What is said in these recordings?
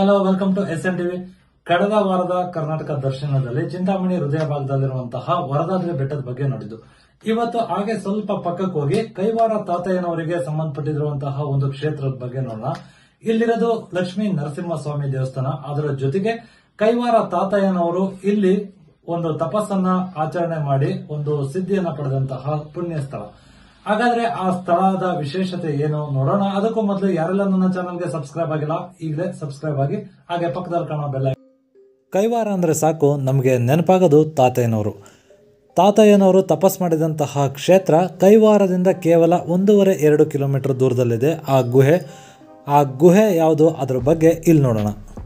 hello welcome to S N TV ಕಳೆದ ವಾರದ ಕರ್ನಾಟಕ ದರ್ಶನದಲ್ಲಿ ಚಿಂತಾಮಣಿ ಹೃದಯ ಭಾಗದಲ್ಲಿರುವಂತಹ ವರದಾದ್ರಿ ಬೆಟ್ಟದ ಬಗ್ಗೆ ನೋಡಿದ್ದು ಇವತ್ತು ಹಾಗೆ ಸ್ವಲ್ಪ ಪಕ್ಕಕ್ಕೆ ಹೋಗಿ ಕೈವಾರ ತಾತಯ್ಯನವರಿಗೆ ಸಂಬಂಧಪಟ್ಟಿರುವಂತಹ ಒಂದು ಕ್ಷೇತ್ರದ ಬಗ್ಗೆ ನೋಡೋಣ ಇಲ್ಲಿರೋದು ಲಕ್ಷ್ಮೀ ನರಸಿಂಹಸ್ವಾಮಿ ದೇವಸ್ಥಾನ ಅದರ ಜೊತೆಗೆ ಕೈವಾರ ತಾತಯ್ಯನವರು ಇಲ್ಲಿ ಒಂದು ತಪಸ್ಸನ್ನ ಆಚರಣೆ ಮಾಡಿ ಒಂದು ಸಿದ್ಧಿಯನ್ನ ಪಡೆದಂತಹ ಪುಣ್ಯ ಸ್ಥಳ ಹಾಗಾದ್ರೆ ಆ ಸ್ಥಳದ ವಿಶೇಷತೆ ಏನು ನೋಡೋಣ ಅದಕ್ಕೂ ಮೊದಲು ಯಾರೆಲ್ಲ ನನ್ನ ಚಾನಲ್ಗೆ ಸಬ್ಸ್ಕ್ರೈಬ್ ಆಗಿಲ್ಲ ಈಗಲೇ ಸಬ್ಸ್ಕ್ರೈಬ್ ಆಗಿ ಹಾಗೆ ಪಕ್ಕದಲ್ಲಿ ಕಾಣೋ ಬೆಲ್ಲ ಕೈವಾರ ಅಂದರೆ ಸಾಕು ನಮಗೆ ನೆನಪಾಗೋದು ತಾತಯ್ಯನವರು ತಾತಯ್ಯನವರು ತಪಸ್ ಮಾಡಿದಂತಹ ಕ್ಷೇತ್ರ ಕೈವಾರದಿಂದ ಕೇವಲ ಒಂದೂವರೆ ಎರಡು ಕಿಲೋಮೀಟರ್ ದೂರದಲ್ಲಿದೆ ಆ ಗುಹೆ ಆ ಗುಹೆ ಯಾವುದು ಅದ್ರ ಬಗ್ಗೆ ಇಲ್ಲಿ ನೋಡೋಣ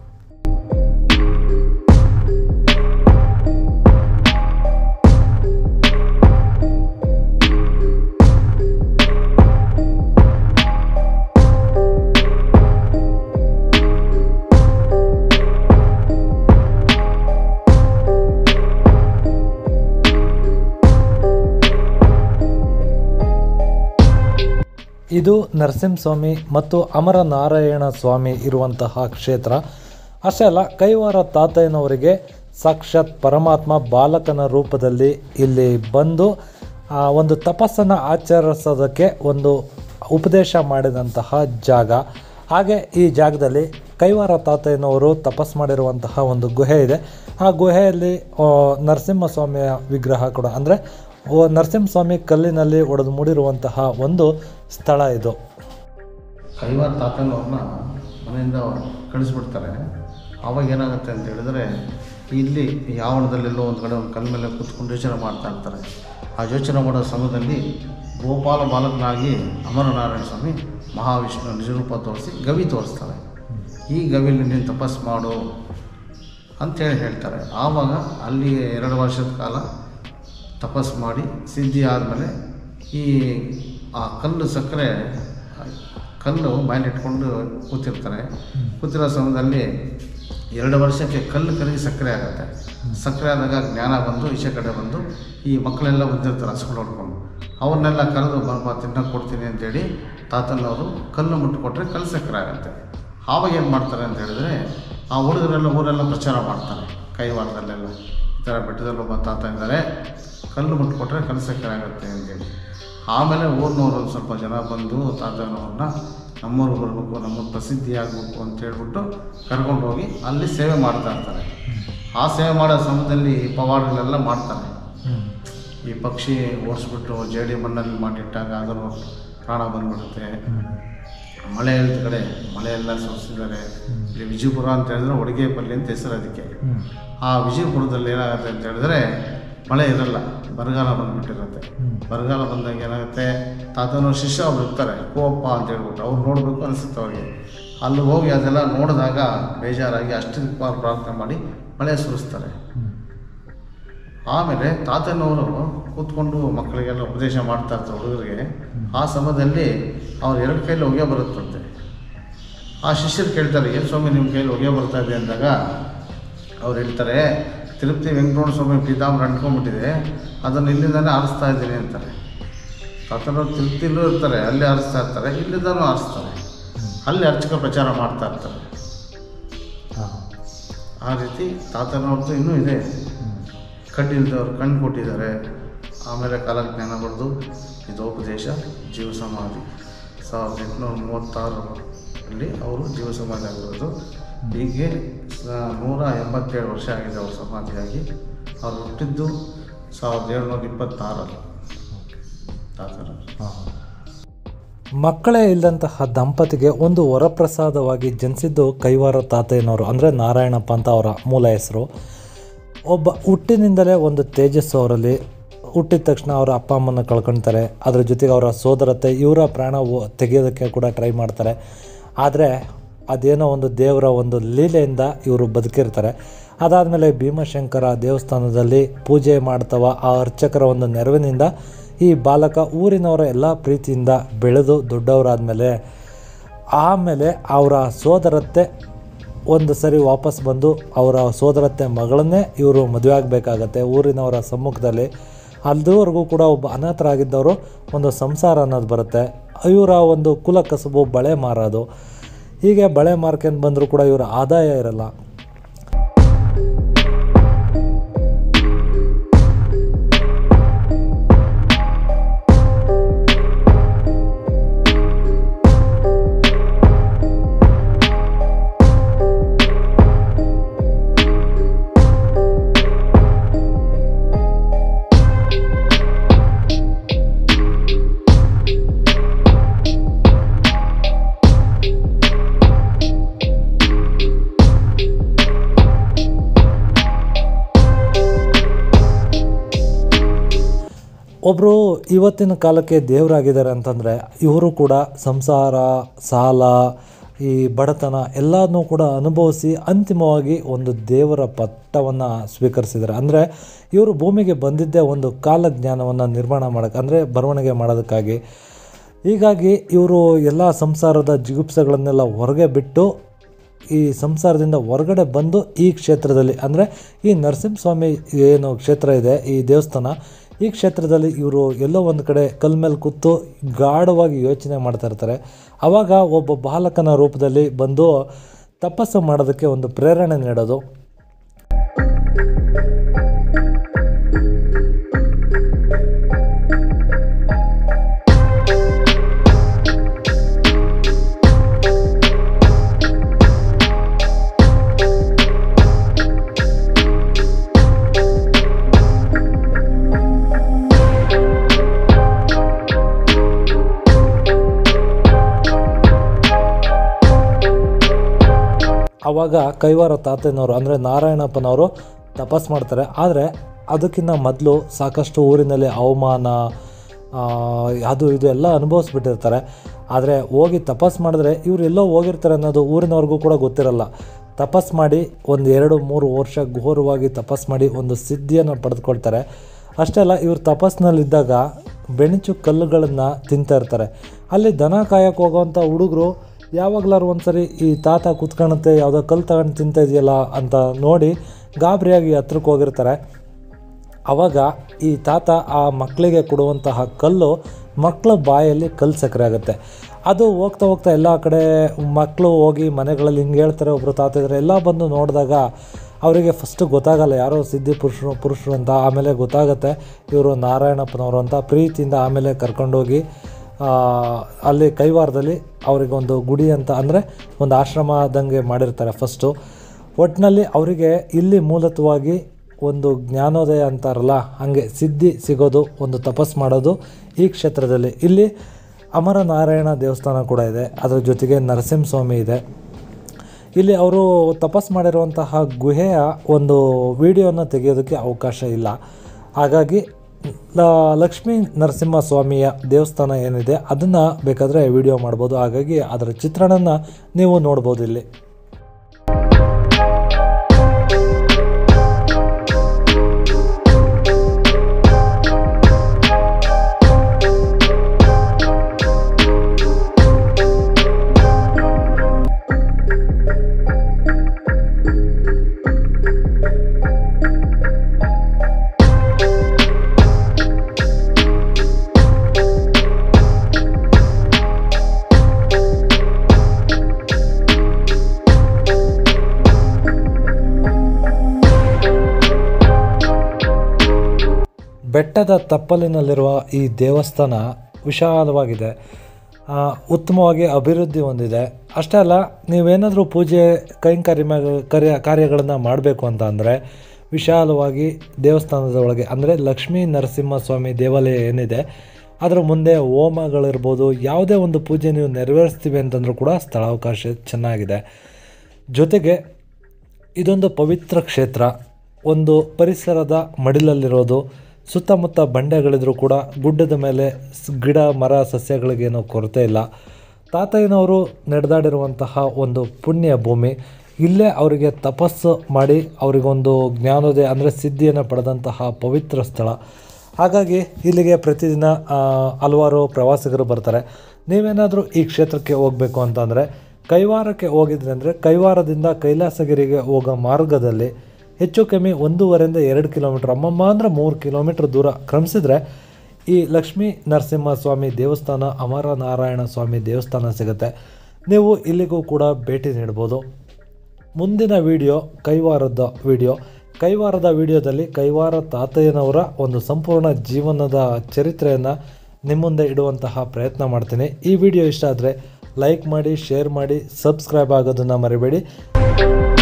ಇದು ನರಸಿಂಹಸ್ವಾಮಿ ಮತ್ತು ಅಮರನಾರಾಯಣ ಸ್ವಾಮಿ ಇರುವಂತಹ ಕ್ಷೇತ್ರ ಅಷ್ಟೇ ಅಲ್ಲ ಕೈವಾರ ತಾತಯ್ಯನವರಿಗೆ ಸಾಕ್ಷಾತ್ ಪರಮಾತ್ಮ ಬಾಲಕನ ರೂಪದಲ್ಲಿ ಇಲ್ಲಿ ಬಂದು ಆ, ಒಂದು ತಪಸ್ಸನ್ನು ಆಚರಿಸೋದಕ್ಕೆ ಒಂದು ಉಪದೇಶ ಮಾಡಿದಂತಹ ಜಾಗ ಹಾಗೆ ಈ ಜಾಗದಲ್ಲಿ ಕೈವಾರ ತಾತಯ್ಯನವರು ತಪಸ್ ಮಾಡಿರುವಂತಹ ಒಂದು ಗುಹೆ ಇದೆ ಆ ಗುಹೆಯಲ್ಲಿ ಆ, ನರಸಿಂಹಸ್ವಾಮಿಯ ವಿಗ್ರಹ ಕೂಡ ಅಂದರೆ ನರಸಿಂಹಸ್ವಾಮಿ ಕಲ್ಲಿನಲ್ಲಿ ಒಡೆದು ಮೂಡಿರುವಂತಹ ಒಂದು ಸ್ಥಳ ಇದು ಕೈವಾರ ತಾತನವ್ರನ್ನ ಮನೆಯಿಂದ ಕಳಿಸ್ಬಿಡ್ತಾರೆ ಆವಾಗ ಏನಾಗುತ್ತೆ ಅಂತ ಹೇಳಿದ್ರೆ ಇಲ್ಲಿ ಯಾವಣದಲ್ಲೆಲ್ಲೋ ಒಂದು ಕಡೆ ಒಂದು ಕಲ್ಲ ಮೇಲೆ ಕೂತ್ಕೊಂಡು ಯೋಚನೆ ಮಾಡ್ತಾ ಇರ್ತಾರೆ ಆ ಯೋಚನೆ ಮಾಡೋ ಸಮಯದಲ್ಲಿ ಗೋಪಾಲ ಬಾಲಕನಾಗಿ ಅಮರನಾರಾಯಣ ಸ್ವಾಮಿ ಮಹಾವಿಷ್ಣು ನಿಜರೂಪ ತೋರಿಸಿ ಗವಿ ತೋರಿಸ್ತಾರೆ ಈ ಗವಿಲಿ ನೀನು ತಪಸ್ ಮಾಡು ಅಂತೇಳಿ ಹೇಳ್ತಾರೆ ಆವಾಗ ಅಲ್ಲಿ ಎರಡು ವರ್ಷದ ಕಾಲ ತಪಸ್ ಮಾಡಿ ಸಿದ್ಧಿ ಆದಮೇಲೆ ಈ ಆ ಕಲ್ಲು ಸಕ್ಕರೆ ಕಲ್ಲು ಬಾಯಲ್ಲಿ ಇಟ್ಕೊಂಡು ಕೂತಿರ್ತಾರೆ ಕೂತಿರೋ ಸಮಯದಲ್ಲಿ ಎರಡು ವರ್ಷಕ್ಕೆ ಕಲ್ಲು ಕರಗಿ ಸಕ್ಕರೆ ಆಗುತ್ತೆ ಸಕ್ಕರೆ ಆದಾಗ ಜ್ಞಾನ ಬಂದು ಈಚೆ ಕಡೆ ಬಂದು ಈ ಮಕ್ಕಳೆಲ್ಲ ಬಂದಿರ್ತಾರೆ ಹಸ್ಗಳು ಹೊಡ್ಕೊಂಡು ಅವ್ರನ್ನೆಲ್ಲ ಕರೆದು ಬರಪ್ಪ ತಿನ್ನಕ್ಕೆ ಕೊಡ್ತೀನಿ ಅಂತೇಳಿ ತಾತನವರು ಕಲ್ಲು ಮುಟ್ಟಿಕೊಟ್ರೆ ಕಲ್ಲು ಸಕ್ಕರೆ ಆಗುತ್ತೆ ಆವಾಗ ಏನು ಮಾಡ್ತಾರೆ ಅಂತ ಹೇಳಿದ್ರೆ ಆ ಹುಡುಗರೆಲ್ಲ ಊರೆಲ್ಲ ಪ್ರಚಾರ ಮಾಡ್ತಾರೆ ಕೈವಾರದಲ್ಲೆಲ್ಲ ಈ ಥರ ಬೆಟ್ಟದಲ್ಲಿ ಒಬ್ಬ ತಾತ ಇದ್ದಾರೆ ಕಲ್ಲು ಮುಟ್ಕೊಟ್ರೆ ಕಲ್ಲು ಸಕ್ಕರೆ ಆಗುತ್ತೆ ಅಂತೇಳಿ ಆಮೇಲೆ ಊರಿನವ್ರು ಒಂದು ಸ್ವಲ್ಪ ಜನ ಬಂದು ತಾತನವ್ರನ್ನ ನಮ್ಮೂರಿಗೆ ಬರಬೇಕು ನಮ್ಮೂರು ಪ್ರಸಿದ್ಧಿ ಆಗಬೇಕು ಅಂತ ಹೇಳ್ಬಿಟ್ಟು ಕರ್ಕೊಂಡು ಹೋಗಿ ಅಲ್ಲಿ ಸೇವೆ ಮಾಡ್ತಾ ಇರ್ತಾರೆ ಆ ಸೇವೆ ಮಾಡೋ ಸಮಯದಲ್ಲಿ ಪವಾಡಗಳೆಲ್ಲ ಮಾಡ್ತಾರೆ ಈ ಪಕ್ಷಿ ಓಡಿಸ್ಬಿಟ್ಟು ಜೇಡಿ ಮಣ್ಣಲ್ಲಿ ಮಾಡಿಟ್ಟಾಗ ಅದನ್ನು ಪ್ರಾಣ ಬಂದ್ಬಿಡುತ್ತೆ ಮಳೆ ಇಲ್ದ ಕಡೆ ಮಳೆ ಎಲ್ಲ ಸುರಿಸಿದ್ದಾರೆ ಇಲ್ಲಿ ವಿಜಯಪುರ ಅಂತ ಹೇಳಿದ್ರೆ ಹೊಡಿಗೆಪಲ್ಲಿ ಅಂತ ಹೆಸರು ಅದಕ್ಕೆ ಆ ವಿಜಯಪುರದಲ್ಲಿ ಏನಾಗುತ್ತೆ ಅಂತ ಹೇಳಿದ್ರೆ ಮಳೆ ಇರಲ್ಲ ಬರಗಾಲ ಬಂದ್ಬಿಟ್ಟಿರುತ್ತೆ ಬರಗಾಲ ಬಂದಾಗ ಏನಾಗುತ್ತೆ ತಾತನ ಶಿಷ್ಯ ಅವ್ರು ಇರ್ತಾರೆ ಕೋಪ ಅಂತ ಹೇಳ್ಬಿಟ್ಟು ಅವ್ರು ನೋಡಬೇಕು ಅನಿಸುತ್ತೆ ಅವ್ರಿಗೆ ಅಲ್ಲಿ ಹೋಗಿ ಅದೆಲ್ಲ ನೋಡಿದಾಗ ಬೇಜಾರಾಗಿ ಅಷ್ಟು ಪ್ರಾರ್ಥನೆ ಮಾಡಿ ಮಳೆ ಸುರಿಸ್ತಾರೆ ಆಮೇಲೆ ತಾತನವರು ಕೂತ್ಕೊಂಡು ಮಕ್ಕಳಿಗೆಲ್ಲ ಉಪದೇಶ ಮಾಡ್ತಾ ಇರ್ತಾರೆ ಹುಡುಗರಿಗೆ ಆ ಸಮಯದಲ್ಲಿ ಅವ್ರು ಎರಡು ಕೈಲಿ ಹೊಗೆ ಬರುತ್ತಂತೆ ಆ ಶಿಷ್ಯರು ಕೇಳ್ತಾರೆ ಏನು ಸ್ವಾಮಿ ನಿಮ್ಮ ಕೈಲಿ ಹೊಗೆ ಬರ್ತಾ ಇದೆ ಅಂದಾಗ ಅವ್ರು ಹೇಳ್ತಾರೆ ತಿರುಪತಿ ವೆಂಕಟರಮಣ ಸ್ವಾಮಿ ಪೀತಾಂಬರ ಅಂಟ್ಕೊಂಡ್ಬಿಟ್ಟಿದೆ ಅದನ್ನು ಇಲ್ಲಿಂದಾನೆ ಆರಿಸ್ತಾ ಇದ್ದೀನಿ ಅಂತಾರೆ ತಾತನವ್ರು ತಿರುಪ್ತಿಲೂ ಇರ್ತಾರೆ ಅಲ್ಲಿ ಆರಿಸ್ತಾ ಇರ್ತಾರೆ ಇಲ್ಲಿಂದನೂ ಆರಿಸ್ತಾರೆ ಅಲ್ಲಿ ಅರ್ಚಕ ಪ್ರಚಾರ ಮಾಡ್ತಾ ಇರ್ತಾರೆ ಆ ರೀತಿ ತಾತನವ್ರದ್ದು ಇನ್ನೂ ಇದೆ ಕಣ್ಣಿಲ್ದವ್ರು ಕಣ್ಣು ಕೊಟ್ಟಿದ್ದಾರೆ ಆಮೇಲೆ ಕಾಲಜ್ಞಾನ ಬರೆದು ಇದೋಪದೇಶ ಜೀವ ಸಮಾಧಿ ಸಾವಿರದ ಎಂಟುನೂರ ಮೂವತ್ತಾರರಲ್ಲಿ ಅವರು ಜೀವ ಸಮಾಧಿ ಆಗಿರೋದು ಹೀಗೆ ಸ- ನೂರ ಎಂಬತ್ತೇಳು ವರ್ಷ ಆಗಿದೆ ಅವ್ರ ಸಮಾಧಿಯಾಗಿ ಅವ್ರು ಹುಟ್ಟಿದ್ದು ಸಾವಿರದ ಏಳ್ನೂರ ಇಪ್ಪತ್ತಾರಲ್ಲಿ ತಾತರು ಮಕ್ಕಳೇ ಇಲ್ಲದಂತಹ ದಂಪತಿಗೆ ಒಂದು ವರಪ್ರಸಾದವಾಗಿ ಜನಿಸಿದ್ದು ಕೈವಾರ ತಾತಯ್ಯನವರು ಅಂದರೆ ನಾರಾಯಣಪ್ಪ ಅಂತ ಅವರ ಮೂಲ ಹೆಸರು ಒಬ್ಬ ಹುಟ್ಟಿನಿಂದಲೇ ಒಂದು ತೇಜಸ್ಸು ಅವರಲ್ಲಿ ಹುಟ್ಟಿದ ತಕ್ಷಣ ಅವರ ಅಪ್ಪ ಅಮ್ಮನ ಕಳ್ಕೊಳ್ತಾರೆ ಅದ್ರ ಜೊತೆಗೆ ಅವರ ಸೋದರತೆ ಇವರ ಪ್ರಾಣ ಒ- ತೆಗೆಯೋದಕ್ಕೆ ಕೂಡ ಟ್ರೈ ಮಾಡ್ತಾರೆ ಆದರೆ ಅದೇನೋ ಒಂದು ದೇವರ ಒಂದು ಲೀಲೆಯಿಂದ ಇವರು ಬದುಕಿರ್ತಾರೆ ಅದಾದಮೇಲೆ ಭೀಮಶಂಕರ ದೇವಸ್ಥಾನದಲ್ಲಿ ಪೂಜೆ ಮಾಡ್ತವ ಆ ಅರ್ಚಕರ ಒಂದು ನೆರವಿನಿಂದ ಈ ಬಾಲಕ ಊರಿನವರ ಎಲ್ಲ ಪ್ರೀತಿಯಿಂದ ಬೆಳೆದು ದೊಡ್ಡವರಾದಮೇಲೆ ಆಮೇಲೆ ಅವರ ಸೋದರತ್ತೆ ಒಂದು ಸರಿ ವಾಪಸ್ ಬಂದು ಅವರ ಸೋದರತ್ತೆ ಮಗಳನ್ನೇ ಇವರು ಮದುವೆ ಆಗಬೇಕಾಗತ್ತೆ ಊರಿನವರ ಸಮ್ಮುಖದಲ್ಲಿ ಅಲ್ಲಿವರೆಗೂ ಕೂಡ ಒಬ್ಬ ಅನಾಥರಾಗಿದ್ದವರು ಒಂದು ಸಂಸಾರ ಅನ್ನೋದು ಬರುತ್ತೆ ಇವರ ಒಂದು ಕುಲ ಕಸುಬು ಬಳೆ ಮಾರೋದು ಹೀಗೆ ಬಳೆ ಮಾರ್ಕೆಂದು ಬಂದರೂ ಕೂಡ ಇವರ ಆದಾಯ ಇರಲ್ಲ ಒಬ್ಬರು ಇವತ್ತಿನ ಕಾಲಕ್ಕೆ ದೇವರಾಗಿದ್ದಾರೆ ಅಂತಂದರೆ ಇವರು ಕೂಡ ಸಂಸಾರ ಸಾಲ ಈ ಬಡತನ ಎಲ್ಲನೂ ಕೂಡ ಅನುಭವಿಸಿ ಅಂತಿಮವಾಗಿ ಒಂದು ದೇವರ ಪಟ್ಟವನ್ನು ಸ್ವೀಕರಿಸಿದ್ದಾರೆ ಅಂದರೆ ಇವರು ಭೂಮಿಗೆ ಬಂದಿದ್ದೇ ಒಂದು ಕಾಲಜ್ಞಾನವನ್ನು ನಿರ್ಮಾಣ ಮಾಡೋಕ್ಕೆ ಅಂದರೆ ಬರವಣಿಗೆ ಮಾಡೋದಕ್ಕಾಗಿ ಹೀಗಾಗಿ ಇವರು ಎಲ್ಲ ಸಂಸಾರದ ಜಿಗುಪ್ಸೆಗಳನ್ನೆಲ್ಲ ಹೊರಗೆ ಬಿಟ್ಟು ಈ ಸಂಸಾರದಿಂದ ಹೊರಗಡೆ ಬಂದು ಈ ಕ್ಷೇತ್ರದಲ್ಲಿ ಅಂದರೆ ಈ ನರಸಿಂಹಸ್ವಾಮಿ ಏನು ಕ್ಷೇತ್ರ ಇದೆ ಈ ದೇವಸ್ಥಾನ ಈ ಕ್ಷೇತ್ರದಲ್ಲಿ ಇವರು ಎಲ್ಲೋ ಒಂದು ಕಡೆ ಕಲ್ ಮೇಲೆ ಕೂತು ಗಾಢವಾಗಿ ಯೋಚನೆ ಮಾಡ್ತಾ ಇರ್ತಾರೆ ಆವಾಗ ಒಬ್ಬ ಬಾಲಕನ ರೂಪದಲ್ಲಿ ಬಂದು ತಪಸ್ಸು ಮಾಡೋದಕ್ಕೆ ಒಂದು ಪ್ರೇರಣೆ ನೀಡೋದು ಆವಾಗ ಕೈವಾರ ತಾತನವರು ಅಂದರೆ ನಾರಾಯಣಪ್ಪನವರು ತಪಸ್ ಮಾಡ್ತಾರೆ ಆದರೆ ಅದಕ್ಕಿಂತ ಮೊದಲು ಸಾಕಷ್ಟು ಊರಿನಲ್ಲಿ ಅವಮಾನ ಆ, ಅದು ಇದು ಎಲ್ಲ ಅನುಭವಿಸ್ಬಿಟ್ಟಿರ್ತಾರೆ ಆದರೆ ಹೋಗಿ ತಪಸ್ ಮಾಡಿದ್ರೆ ಇವ್ರು ಎಲ್ಲೋ ಹೋಗಿರ್ತಾರೆ ಅನ್ನೋದು ಊರಿನವ್ರಿಗೂ ಕೂಡ ಗೊತ್ತಿರಲ್ಲ ತಪಸ್ ಮಾಡಿ ಒಂದು ಎರಡು ಮೂರು ವರ್ಷ ಘೋರವಾಗಿ ತಪಸ್ ಮಾಡಿ ಒಂದು ಸಿದ್ಧಿಯನ್ನು ಪಡೆದುಕೊಳ್ತಾರೆ ಅಷ್ಟೇ ಅಲ್ಲ ಇವ್ರು ತಪಸ್ನಲ್ಲಿದ್ದಾಗ ಬೆಣಚು ಕಲ್ಲುಗಳನ್ನು ತಿಂತಾ ಇರ್ತಾರೆ ಅಲ್ಲಿ ದನ ಕಾಯಕ್ಕೆ ಹೋಗೋವಂಥ ಹುಡುಗರು ಯಾವಾಗಲಾರು ಒಂದ್ಸರಿ ಈ ತಾತ ಕುತ್ಕೊಳತ್ತೆ ಯಾವುದೋ ಕಲ್ಲು ತಗೊಂಡು ತಿಂತಾ ಇದೆಯಲ್ಲ ಅಂತ ನೋಡಿ ಗಾಬರಿಯಾಗಿ ಹತ್ರಕ್ಕೆ ಹೋಗಿರ್ತಾರೆ ಆವಾಗ ಈ ತಾತ ಆ ಮಕ್ಕಳಿಗೆ ಕೊಡುವಂತಹ ಕಲ್ಲು ಮಕ್ಕಳ ಬಾಯಲ್ಲಿ ಕಲ್ಲು ಸಕ್ಕರೆ ಆಗುತ್ತೆ ಅದು ಹೋಗ್ತಾ ಹೋಗ್ತಾ ಎಲ್ಲ ಕಡೆ ಮಕ್ಕಳು ಹೋಗಿ ಮನೆಗಳಲ್ಲಿ ಹಿಂಗೆ ಹೇಳ್ತಾರೆ ಒಬ್ಬರು ತಾತ ಇದ್ದಾರೆ ಎಲ್ಲ ಬಂದು ನೋಡಿದಾಗ ಅವರಿಗೆ ಫಸ್ಟು ಗೊತ್ತಾಗಲ್ಲ ಯಾರೋ ಸಿದ್ಧಿ ಪುರುಷರು ಪುರುಷರು ಅಂತ ಆಮೇಲೆ ಗೊತ್ತಾಗುತ್ತೆ ಇವರು ನಾರಾಯಣಪ್ಪನವರು ಅಂತ ಪ್ರೀತಿಯಿಂದ ಆಮೇಲೆ ಕರ್ಕೊಂಡೋಗಿ ಆ, ಅಲ್ಲಿ ಕೈವಾರದಲ್ಲಿ ಅವರಿಗೆ ಒಂದು ಗುಡಿ ಅಂತ ಅಂದರೆ ಒಂದು ಆಶ್ರಮದಂಗೆ ಮಾಡಿರ್ತಾರೆ ಫಸ್ಟು ಒಟ್ಟಿನಲ್ಲಿ ಅವರಿಗೆ ಇಲ್ಲಿ ಮೂಲತವಾಗಿ ಒಂದು ಜ್ಞಾನೋದಯ ಅಂತಾರಲ್ಲ ಹಾಗೆ ಸಿದ್ಧಿ ಸಿಗೋದು ಒಂದು ತಪಸ್ ಮಾಡೋದು ಈ ಕ್ಷೇತ್ರದಲ್ಲಿ ಇಲ್ಲಿ ಅಮರನಾರಾಯಣ ದೇವಸ್ಥಾನ ಕೂಡ ಇದೆ ಅದರ ಜೊತೆಗೆ ನರಸಿಂಹಸ್ವಾಮಿ ಇದೆ ಇಲ್ಲಿ ಅವರು ತಪಸ್ ಮಾಡಿರುವಂತಹ ಗುಹೆಯ ಒಂದು ವಿಡಿಯೋನ ತೆಗೆಯೋದಕ್ಕೆ ಅವಕಾಶ ಇಲ್ಲ ಹಾಗಾಗಿ ಲ- ಲಕ್ಷ್ಮೀ ನರಸಿಂಹಸ್ವಾಮಿಯ ದೇವಸ್ಥಾನ ಏನಿದೆ ಅದನ್ನು ಬೇಕಾದರೆ ವಿಡಿಯೋ ಮಾಡ್ಬೋದು ಹಾಗಾಗಿ ಅದರ ಚಿತ್ರಣನ ನೀವು ನೋಡ್ಬೋದು ಇಲ್ಲಿ ಬೆಟ್ಟದ ತಪ್ಪಲಿನಲ್ಲಿರುವ ಈ ದೇವಸ್ಥಾನ ವಿಶಾಲವಾಗಿದೆ ಆ, ಉತ್ತಮವಾಗಿ ಅಭಿವೃದ್ಧಿ ಹೊಂದಿದೆ ಅಷ್ಟೇ ಅಲ್ಲ ನೀವೇನಾದರೂ ಪೂಜೆ ಕೈಂಕರ್ಯ ಕಾರ್ಯ ಕಾರ್ಯಗಳನ್ನು ಮಾಡಬೇಕು ಅಂತ ಅಂದರೆ ವಿಶಾಲವಾಗಿ ದೇವಸ್ಥಾನದ ಒಳಗೆ ಅಂದರೆ ಲಕ್ಷ್ಮೀ ನರಸಿಂಹಸ್ವಾಮಿ ದೇವಾಲಯ ಏನಿದೆ ಅದರ ಮುಂದೆ ಹೋಮಗಳಿರ್ಬೋದು ಯಾವುದೇ ಒಂದು ಪೂಜೆ ನೀವು ನೆರವೇರಿಸ್ತೀವಿ ಅಂತಂದ್ರೂ ಕೂಡ ಸ್ಥಳಾವಕಾಶ ಚೆನ್ನಾಗಿದೆ ಜೊತೆಗೆ ಇದೊಂದು ಪವಿತ್ರ ಕ್ಷೇತ್ರ ಒಂದು ಪರಿಸರದ ಮಡಿಲಲ್ಲಿರೋದು ಸುತ್ತಮುತ್ತ ಬಂಡೆಗಳಿದ್ರೂ ಕೂಡ ಗುಡ್ಡದ ಮೇಲೆ ಸ್- ಗಿಡ ಮರ ಸಸ್ಯಗಳಿಗೇನೋ ಕೊರತೆ ಇಲ್ಲ ತಾತಯ್ಯನವರು ನಡೆದಾಡಿರುವಂತಹ ಒಂದು ಪುಣ್ಯ ಭೂಮಿ ಇಲ್ಲೇ ಅವರಿಗೆ ತಪಸ್ಸು ಮಾಡಿ ಅವರಿಗೊಂದು ಜ್ಞಾನೋದಯ ಅಂದರೆ ಸಿದ್ಧಿಯನ್ನು ಪಡೆದಂತಹ ಪವಿತ್ರ ಸ್ಥಳ ಹಾಗಾಗಿ ಇಲ್ಲಿಗೆ ಪ್ರತಿದಿನ ಆ, ಹಲವಾರು ಪ್ರವಾಸಿಗರು ಬರ್ತಾರೆ ನೀವೇನಾದರೂ ಈ ಕ್ಷೇತ್ರಕ್ಕೆ ಹೋಗಬೇಕು ಅಂತಂದರೆ ಕೈವಾರಕ್ಕೆ ಹೋಗಿದ್ರೆ ಅಂದರೆ ಕೈವಾರದಿಂದ ಕೈಲಾಸಗಿರಿಗೆ ಹೋಗೋ ಮಾರ್ಗದಲ್ಲಿ ಹೆಚ್ಚು ಕಮ್ಮಿ ಒಂದೂವರೆಯಿಂದ ಎರಡು ಕಿಲೋಮೀಟ್ರ್ ಅಮ್ಮಮ್ಮ ಅಂದರೆ ಮೂರು ಕಿಲೋಮೀಟ್ರ್ ದೂರ ಕ್ರಮಿಸಿದ್ರೆ ಈ ಲಕ್ಷ್ಮೀ ನರಸಿಂಹಸ್ವಾಮಿ ದೇವಸ್ಥಾನ ಅಮರನಾರಾಯಣ ಸ್ವಾಮಿ ದೇವಸ್ಥಾನ ಸಿಗುತ್ತೆ ನೀವು ಇಲ್ಲಿಗೂ ಕೂಡ ಭೇಟಿ ನೀಡ್ಬೋದು ಮುಂದಿನ ವಿಡಿಯೋ ಕೈವಾರದ ವಿಡಿಯೋ ಕೈವಾರದ ವಿಡಿಯೋದಲ್ಲಿ ಕೈವಾರ ತಾತಯ್ಯನವರ ಒಂದು ಸಂಪೂರ್ಣ ಜೀವನದ ಚರಿತ್ರೆಯನ್ನು ನಿಮ್ಮ ಮುಂದೆ ಇಡುವಂತಹ ಪ್ರಯತ್ನ ಮಾಡ್ತೀನಿ ಈ ವಿಡಿಯೋ ಇಷ್ಟ ಆದರೆ ಲೈಕ್ ಮಾಡಿ ಶೇರ್ ಮಾಡಿ ಸಬ್ಸ್ಕ್ರೈಬ್ ಆಗೋದನ್ನು ಮರಿಬೇಡಿ